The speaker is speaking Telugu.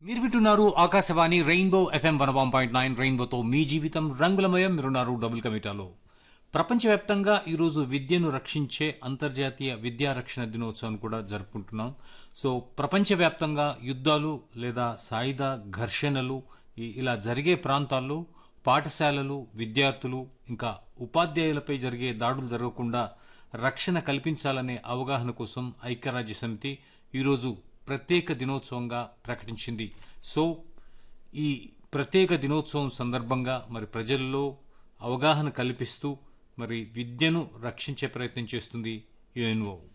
మీరు వింటున్నారు Akashvani rainbow FM one one point nine రెయిన్బోతో మీ జీవితం రంగులమయం మీరున్నారు డబుల్ కమిటాలో ప్రపంచవ్యాప్తంగా ఈరోజు విద్యను రక్షించే అంతర్జాతీయ విద్యా రక్షణ దినోత్సవం కూడా జరుపుకుంటున్నాం సో ప్రపంచవ్యాప్తంగా యుద్ధాలు లేదా సాయుధ ఘర్షణలు ఈ- ఇలా జరిగే ప్రాంతాల్లో పాఠశాలలు విద్యార్థులు ఇంకా ఉపాధ్యాయులపై జరిగే దాడులు జరగకుండా రక్షణ కల్పించాలనే అవగాహన కోసం ఐక్యరాజ్య సమితి ఈరోజు ప్రత్యేక దినోత్సవంగా ప్రకటించింది సో ఈ ప్రత్యేక దినోత్సవం సందర్భంగా మరి ప్రజల్లో అవగాహన కల్పిస్తూ మరి విద్యను రక్షించే ప్రయత్నం చేస్తుంది యుఎన్ఓ